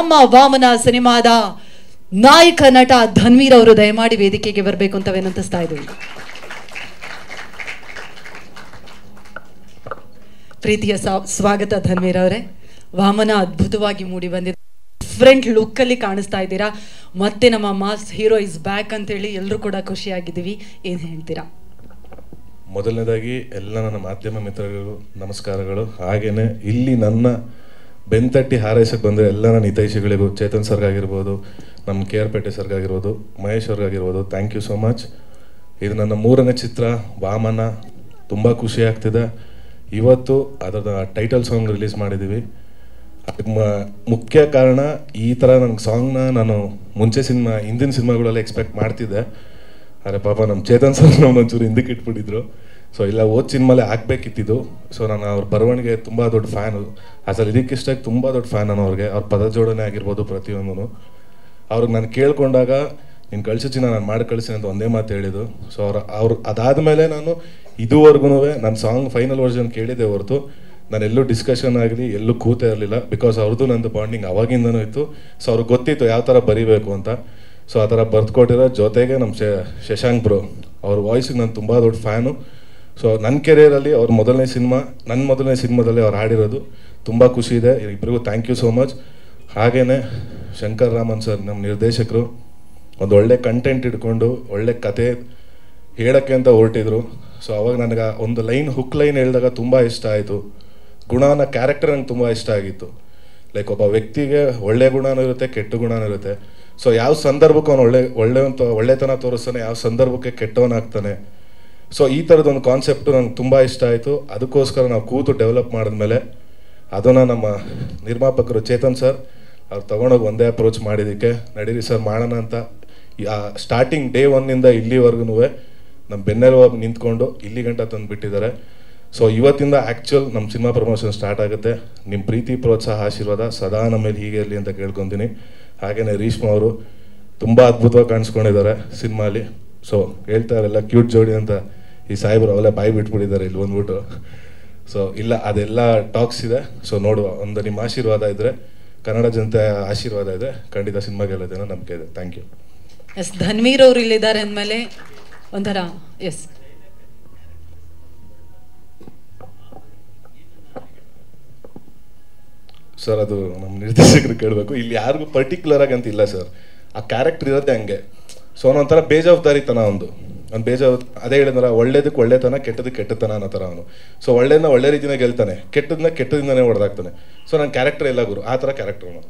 ನಮ್ಮ ವಾಮನ ಸಿನಿಮಾದ ನಾಯಕ ನಟ ಧನ್ವೀರ್ ಅವರು ದಯಮಾಡಿ ವೇದಿಕೆಗೆ ಬರಬೇಕು ಅಂತ ವಿನಂತಿಸ್ತಾ ಇದ್ದೀವಿ ಪ್ರೀತಿಯ ಸ್ವಾ- ಸ್ವಾಗತ ಧನ್ವೀರ್ ಅವರೇ ವಾಮನ ಅದ್ಭುತವಾಗಿ ಮೂಡಿ ಬಂದಿದೆ ಡಿಫ್ರೆಂಟ್ ಲುಕ್ ಅಲ್ಲಿ ಕಾಣಿಸ್ತಾ ಇದ್ದೀರಾ ಮತ್ತೆ ನಮ್ಮ ಮಾಸ್ ಹೀರೋ ಇಸ್ ಬ್ಯಾಕ್ ಅಂತ ಹೇಳಿ ಎಲ್ಲರೂ ಕೂಡ ಖುಷಿಯಾಗಿದ್ದೀವಿ ಏನ್ ಹೇಳ್ತೀರಾ ಮೊದಲನೇದಾಗಿ ಎಲ್ಲ ನನ್ನ ಮಾಧ್ಯಮ ಮಿತ್ರರಿಗೂ ನಮಸ್ಕಾರಗಳು ಹಾಗೇನೆ ಇಲ್ಲಿ ನನ್ನ ಬೆನ್ತಟ್ಟಿ ಹಾರೈಸಕ್ಕೆ ಬಂದರೆ ಎಲ್ಲ ನನ್ನ ಹಿತೈಷಿಗಳಿಗೂ ಚೇತನ್ ಸರ್ಗಾಗಿರ್ಬೋದು ನಮ್ಮ ಕೆ ಆರ್ ಪೇಟೆ ಸರ್ಗಾಗಿರ್ಬೋದು ಮಹೇಶ್ ಅವ್ರಿಗಾಗಿರ್ಬೋದು ಥ್ಯಾಂಕ್ ಯು ಸೋ ಮಚ್ ಇದು ನನ್ನ ಮೂರನೇ ಚಿತ್ರ ವಾಮನ ತುಂಬ ಖುಷಿ ಆಗ್ತಿದೆ ಇವತ್ತು ಅದರ ಟೈಟಲ್ ಸಾಂಗ್ ರಿಲೀಸ್ ಮಾಡಿದ್ದೀವಿ ಅದಕ್ಕೆ ಮ- ಮುಖ್ಯ ಕಾರಣ ಈ ಥರ ನನಗೆ ಸಾಂಗ್ನ ನಾನು ಮುಂಚೆ ಸಿನಿಮಾ ಹಿಂದಿನ ಸಿನಿಮಾಗಳೆಲ್ಲ ಎಕ್ಸ್ಪೆಕ್ಟ್ ಮಾಡ್ತಿದ್ದೆ ಆದರೆ ಪಾಪ ನಮ್ಮ ಚೇತನ್ ಸರ್ ನಾವು ಒಂಚೂರು ಹಿಂದಕ್ಕೆ ಇಟ್ಬಿಟ್ಟಿದ್ರು ಸೊ ಇಲ್ಲ ಓದ್ ಸಿನಿಮಾಲೇ ಹಾಕ್ಬೇಕಿತ್ತಿದ್ದು ಸೊ ನಾನು ಅವ್ರ ಬರವಣಿಗೆ ತುಂಬ ದೊಡ್ಡ ಫ್ಯಾನು ಅಸಲು ಇದಕ್ಕಿಷ್ಟಾಗಿ ತುಂಬ ದೊಡ್ಡ ಫ್ಯಾನ್ ನಾನು ಅವ್ರಿಗೆ ಅವ್ರ ಪದ ಜೋಡಣೆ ಆಗಿರ್ಬೋದು ಪ್ರತಿಯೊಂದೂ ಅವ್ರಿಗೆ ನಾನು ಕೇಳ್ಕೊಂಡಾಗ ನೀನು ಕಳಿಸಿನ ನಾನು ಮಾಡಿ ಕಳಿಸ್ತೀನಿ ಅಂತ ಒಂದೇ ಮಾತು ಹೇಳಿದ್ದು ಸೊ ಅವ್ರ ಅವ್ರು ಅದಾದಮೇಲೆ ನಾನು ಇದುವರೆಗೂ ನನ್ನ ಸಾಂಗ್ ಫೈನಲ್ ವರ್ಷನ್ ಕೇಳಿದ್ದೆ ಹೊರತು ನಾನು ಎಲ್ಲೂ ಡಿಸ್ಕಷನ್ ಆಗಲಿ ಎಲ್ಲೂ ಕೂತೇ ಇರಲಿಲ್ಲ ಬಿಕಾಸ್ ಅವ್ರದ್ದು ನಂದು ಬಾಂಡಿಂಗ್ ಅವಾಗಿಂದನೂ ಇತ್ತು ಸೊ ಅವ್ರಿಗೆ ಗೊತ್ತಿತ್ತು ಯಾವ ಥರ ಬರಿಬೇಕು ಅಂತ ಸೊ ಆ ಥರ ಬರ್ದ್ಕೊಟ್ಟಿರೋ ಜೊತೆಗೆ ನಮ್ಮ ಶಶಾಂಕ್ ಬ್ರೋ ಅವ್ರ ವಾಯ್ಸಿಗೆ ನಾನು ತುಂಬ ದೊಡ್ಡ ಫ್ಯಾನು ಸೊ ನನ್ನ ಕೆರಿಯರಲ್ಲಿ ಅವ್ರ ಮೊದಲನೇ ಸಿನಿಮಾ ನನ್ನ ಮೊದಲನೇ ಸಿನಿಮಾದಲ್ಲಿ ಅವ್ರು ಹಾಡಿರೋದು ತುಂಬ ಖುಷಿ ಇದೆ ಇಬ್ಬರಿಗೂ ಥ್ಯಾಂಕ್ ಯು ಸೋ ಮಚ್ ಹಾಗೇನೆ ಶಂಕರ್ ರಾಮನ್ ಸರ್ ನಮ್ಮ ನಿರ್ದೇಶಕರು ಒಂದು ಒಳ್ಳೆ ಕಂಟೆಂಟ್ ಇಟ್ಕೊಂಡು ಒಳ್ಳೆ ಕತೆ ಹೇಳೋಕ್ಕೆ ಅಂತ ಹೊರಟಿದ್ರು ಸೊ ಅವಾಗ ನನಗೆ ಒಂದು ಲೈನ್ ಹುಕ್ ಲೈನ್ ಹೇಳಿದಾಗ ತುಂಬ ಇಷ್ಟ ಆಯಿತು ಗುಣನ ಕ್ಯಾರೆಕ್ಟರ್ ನಂಗೆ ತುಂಬ ಇಷ್ಟ ಆಗಿತ್ತು ಲೈಕ್ ಒಬ್ಬ ವ್ಯಕ್ತಿಗೆ ಒಳ್ಳೆ ಗುಣನೂ ಇರುತ್ತೆ ಕೆಟ್ಟ ಗುಣನೂ ಇರುತ್ತೆ ಸೊ ಯಾವ ಸಂದರ್ಭಕ್ಕೆ ಅವ್ನು ಒಳ್ಳೆ ಒಳ್ಳೆವಂತ ಒಳ್ಳೆತನ ತೋರಿಸ್ತಾನೆ ಯಾವ ಸಂದರ್ಭಕ್ಕೆ ಕೆಟ್ಟವನಾಗ್ತಾನೆ ಸೊ ಈ ಥರದ್ದು ಒಂದು ಕಾನ್ಸೆಪ್ಟು ನಂಗೆ ತುಂಬ ಇಷ್ಟ ಆಯಿತು ಅದಕ್ಕೋಸ್ಕರ ನಾವು ಕೂತು ಡೆವಲಪ್ ಮಾಡಿದ್ಮೇಲೆ ಅದನ್ನು ನಮ್ಮ ನಿರ್ಮಾಪಕರು ಚೇತನ್ ಸರ್ ಅವ್ರು ತೊಗೊಂಡೋಗಿ ಒಂದೇ ಅಪ್ರೋಚ್ ಮಾಡಿದ್ದಕ್ಕೆ ನಡೀರಿ ಸರ್ ಮಾಡೋಣ ಅಂತ ಸ್ಟಾರ್ಟಿಂಗ್ ಡೇ ಒನ್ನಿಂದ ಇಲ್ಲಿವರೆಗೂ ನಮ್ಮ ಬೆನ್ನೆಲುಬಾಗಿ ನಿಂತ್ಕೊಂಡು ಇಲ್ಲಿ ಗಂಟ ತಂದು ಬಿಟ್ಟಿದ್ದಾರೆ ಸೊ ಇವತ್ತಿಂದ ಆ್ಯಕ್ಚುಲ್ ನಮ್ಮ ಸಿನಿಮಾ ಪ್ರಮೋಷನ್ ಸ್ಟಾರ್ಟ್ ಆಗುತ್ತೆ ನಿಮ್ಮ ಪ್ರೀತಿ ಪ್ರೋತ್ಸಾಹ ಆಶೀರ್ವಾದ ಸದಾ ನಮ್ಮ ಮೇಲೆ ಹೀಗೆ ಇರಲಿ ಅಂತ ಕೇಳ್ಕೊತೀನಿ ಹಾಗೆಯೇ ರೀಶ್ಮಾ ಅವರು ತುಂಬ ಅದ್ಭುತವಾಗಿ ಕಾಣಿಸ್ಕೊಂಡಿದ್ದಾರೆ ಸಿನಿಮಾಲಿ ಸೊ ಹೇಳ್ತಾರಲ್ಲ ಕ್ಯೂಟ್ ಜೋಡಿ ಅಂತ ಈ ಸಾಹೇಬರು ಅವೆಲ್ಲ ಬಾಯಿ ಬಿಟ್ಬಿಟ್ಟಿದ್ದಾರೆ ಇಲ್ಲಿ ಬಂದ್ಬಿಟ್ಟು ಸೊ ಇಲ್ಲ ಅದೆಲ್ಲ ಟಾಕ್ಸ್ ಇದೆ ಸೊ ನೋಡುವ ಒಂದು ನಿಮ್ಮ ಆಶೀರ್ವಾದ ಇದ್ದರೆ ಕನ್ನಡ ಜನತೆ ಆಶೀರ್ವಾದ ಇದೆ ಖಂಡಿತ ಸಿನಿಮಾ ಗೆಲ್ಲೋದೇನೋ ನಂಬಿಕೆ ಇದೆ ಥ್ಯಾಂಕ್ ಯು ಎಸ್ ಧನ್ವೀರ್ ಅವರು ಇಲ್ಲಿದ್ದಾರೆ ಅಂದಮೇಲೆ ಒಂಥರ ಎಸ್ ಸರ್ ಅದು ನಮ್ಮ ನಿರ್ದೇಶಕರು ಕೇಳಬೇಕು ಇಲ್ಲಿ ಯಾರಿಗೂ ಪರ್ಟಿಕ್ಯುಲರ್ ಆಗಿ ಅಂತ ಇಲ್ಲ ಸರ್ ಆ ಕ್ಯಾರೆಕ್ಟರ್ ಇರುತ್ತೆ ಹಂಗೆ ಸೊ ಅವನೊಂಥರ ಬೇಜವಾಬ್ದಾರಿತನ ಒಂದು ಅವ್ನು ಬೇಜವಾಬ್ ಅದೇ ಹೇಳಿದ್ನಲ್ಲ ಒಳ್ಳೇದಕ್ಕೆ ಒಳ್ಳೆತನ ಕೆಟ್ಟದಕ್ಕೆ ಕೆಟ್ಟತನ ಅನ್ನೋ ಥರ ಅವನು ಸೊ ಒಳ್ಳೇದನ್ನ ಒಳ್ಳೆ ರೀತಿನೇ ಗೆಲ್ತಾನೆ ಕೆಟ್ಟದನ್ನ ಕೆಟ್ಟದಿಂದನೇ ಹೊಡೆದಾಗ್ತಾನೆ ಸೊ ನನ್ನ ಕ್ಯಾರೆಕ್ಟರ್ ಎಲ್ಲ ಗುರು ಆ ಥರ ಕ್ಯಾರೆಕ್ಟರ್ ಅವನು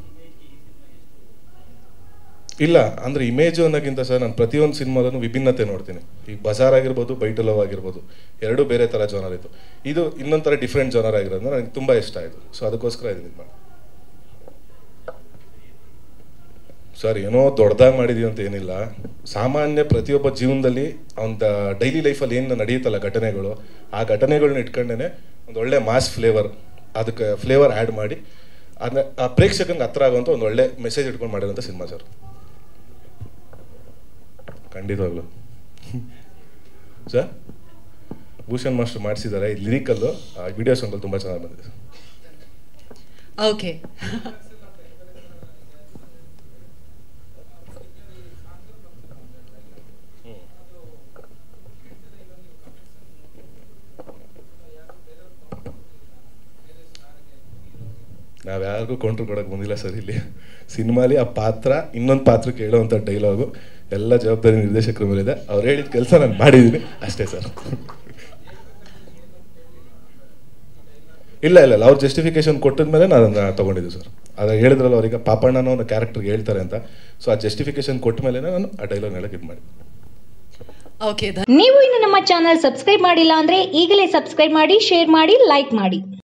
ಇಲ್ಲ ಅಂದ್ರೆ ಇಮೇಜು ಅನ್ನೋಕ್ಕಿಂತ ಸರ್ ನಾನು ಪ್ರತಿಯೊಂದು ಸಿನಿಮಾದಲ್ಲೂ ವಿಭಿನ್ನತೆ ನೋಡ್ತೀನಿ ಈಗ ಬಜಾರ್ ಆಗಿರ್ಬೋದು ಬೈಟಲವ್ ಆಗಿರ್ಬೋದು ಎರಡೂ ಬೇರೆ ಥರ ಜೋನರ್ ಇತ್ತು ಇದು ಇನ್ನೊಂದು ಥರ ಡಿಫ್ರೆಂಟ್ ಜೋನರ್ ಆಗಿರೋದು ನನಗೆ ತುಂಬ ಇಷ್ಟ ಆಯಿತು ಸೊ ಅದಕ್ಕೋಸ್ಕರ ಇದನ್ನ ಇದು ಮಾಡಿ ಸರ್ ಏನೋ ದೊಡ್ಡದಾಗಿ ಮಾಡಿದೀವಿ ಅಂತ ಏನಿಲ್ಲ ಸಾಮಾನ್ಯ ಪ್ರತಿಯೊಬ್ಬ ಜೀವನದಲ್ಲಿ ಅವನ ಡೈಲಿ ಲೈಫಲ್ಲಿ ಏನು ನಡೆಯುತ್ತಲ್ಲ ಘಟನೆಗಳು ಆ ಘಟನೆಗಳನ್ನ ಇಟ್ಕೊಂಡೇ ಒಂದು ಒಳ್ಳೆ ಮಾಸ್ ಫ್ಲೇವರ್ ಅದಕ್ಕೆ ಫ್ಲೇವರ್ ಆ್ಯಡ್ ಮಾಡಿ ಅದನ್ನ ಆ ಪ್ರೇಕ್ಷಕಂಗೆ ಹತ್ರ ಆಗುವಂಥ ಒಂದು ಒಳ್ಳೆ ಮೆಸೇಜ್ ಇಟ್ಕೊಂಡು ಮಾಡಿರೋಂಥ ಸಿನಿಮಾ ಸರ್ ಖಂಡಿತವಾಗ್ಲು ಸರ್ ಭೂಷಣ್ ಮಾಸ್ಟರ್ ಮಾಡಿಸಿದ್ದಾರೆ ಈ ಲಿರಿಕಲ್ಲು ಆ ವಿಡಿಯೋ ಸಾಂಗಲ್ಲಿ ತುಂಬ ಚೆನ್ನಾಗಿ ಬಂದಿದೆ ಓಕೆ ನಾವು ಯಾರಿಗೂ ಕೌಂಟ್ರ್ ಕೊಡೋಕೆ ಬಂದಿಲ್ಲ ಸರ್ ಇಲ್ಲಿ ಸಿನಿಮಾಲಿ ಆ ಪಾತ್ರ ಇನ್ನೊಂದು ಪಾತ್ರಕ್ಕೆ ಹೇಳೋವಂಥ ಡೈಲಾಗು ಎಲ್ಲ ಜವಾಬ್ದಾರಿ ನಿರ್ದೇಶಕರ ಮೇಲಿದೆ ಅವ್ರು ಹೇಳಿದ ಕೆಲಸ ನಾನು ಮಾಡಿದ್ದೀನಿ ಅಷ್ಟೇ ಸರ್ ಇಲ್ಲ ಇಲ್ಲ ಇಲ್ಲ ಅವ್ರು ಜಸ್ಟಿಫಿಕೇಶನ್ ಕೊಟ್ಟಿದ್ಮೇಲೆ ನಾನು ಅದನ್ನ ತಗೊಂಡಿದ್ದು ಸರ್ ಅದು ಹೇಳಿದ್ರಲ್ಲ ಅವ್ರಿಗೆ ಪಾಪಣ್ಣನ ಒಂದು ಕ್ಯಾರೆಕ್ಟರ್ಗೆ ಹೇಳ್ತಾರೆ ಅಂತ ಸೊ ಆ ಜಸ್ಟಿಫಿಕೇಶನ್ ಕೊಟ್ಟ ಮೇಲೆ ನಾನು ಆ ಡೈಲಾಗ್ ಹೇಳಕ್ಕೆ ಇದು ಮಾಡಿ ಓಕೆ ನೀವು ಇನ್ನು ನಮ್ಮ ಚಾನಲ್ ಸಬ್ಸ್ಕ್ರೈಬ್ ಮಾಡಿಲ್ಲ ಅಂದ್ರೆ ಈಗಲೇ ಸಬ್ಸ್ಕ್ರೈಬ್ ಮಾಡಿ ಶೇರ್ ಮಾಡಿ ಲೈಕ್ ಮಾಡಿ